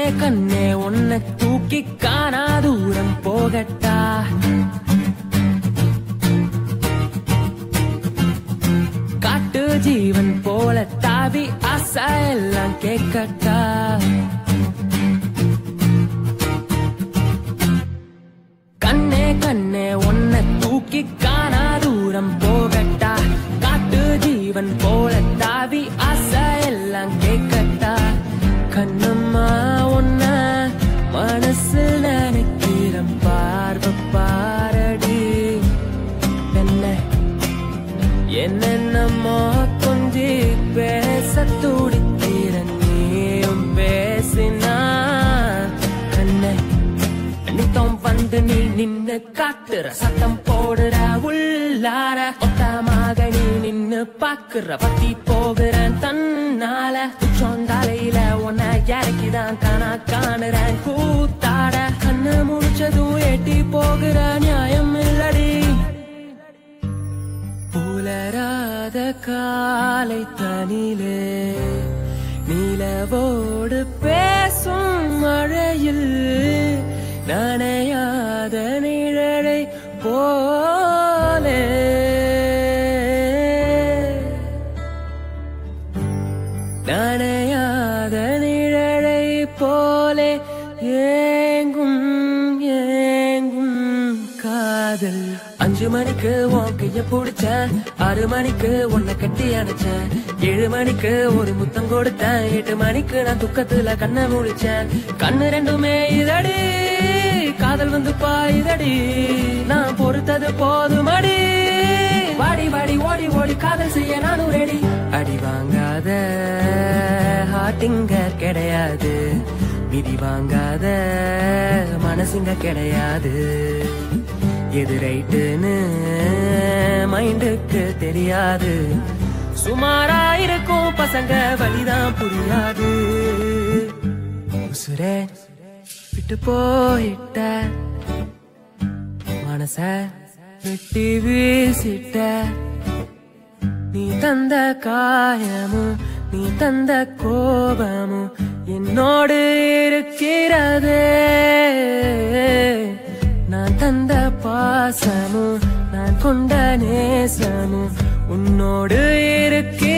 கண்ணே உன்னை தூக்கி காணா தூரம் போகட்டா காட்டு ஜீவன் போல தாவி ஆசை எல்லாம் கேட்கட்டா கண்ணே கண்ணே உன்னை தூக்கி காணா தூரம் போகட்டா காட்டு ஜீவன் போல தாவி ஆசை எல்லாம் கேட்கட்டா கண்ணம்மா உன்ன மனசில் நினைக்கிறேன் பார்வை பாரடி என்ன என்னென்னமோ கொஞ்சி பேச துடிக்கிறேன் நீயும் பேசினா கண்ணே நித்தம் வந்து நீ நின்னு காட்டுற சத்தம் போடுற உள்ளார ஒத்தமாக நீ நின்னு பாக்குற பத்தி போகிறேன் தன்னால சொந்தாலையில உன்னை இறக்கிதான் காணா காணுறேன் கூத்தாட கண்ணு முடிச்சதும் எட்டி போகிற நியாயம் இல்லடி புலராத காலை தனிலே நிலவோடு பேசும் மழையில் நனையாத நிழலை போலே நனையாத நிழலை போலே ஏங்கும் ஏங்கும் காதல் அஞ்சு மணிக்கு உன் கைய பிடிச்சேன் ஆறு மணிக்கு உன்னை கட்டி அணைச்சேன் ஏழு மணிக்கு ஒரு முத்தம் கொடுத்தேன் எட்டு மணிக்கு நான் துக்கத்துல கண்ணை முழிச்சேன் கண்ணு ரெண்டுமே இதடி காதல் வந்து பாயுதடி நான் பொறுத்தது போதுமடி வாடி வாடி ஓடி ஓடி காதல் செய்ய நானும் ரெடி அடி வாங்காத ஹாட்டிங்க கிடையாது மிதி வாங்காத மனசுங்க கிடையாது எது ரைட்டுன்னு மைண்டுக்கு தெரியாது சுமாரா இருக்கும் பசங்க வழிதான் புரியாது உசுரே விட்டு போயிட்ட மனச வெட்டி வீசிட்ட நீ தந்த காயமும் நீ தந்த கோபமும் என்னோடு இருக்கிறதே நான் தந்த பாசமும் நான் கொண்ட நேசமும் உன்னோடு இருக்கிற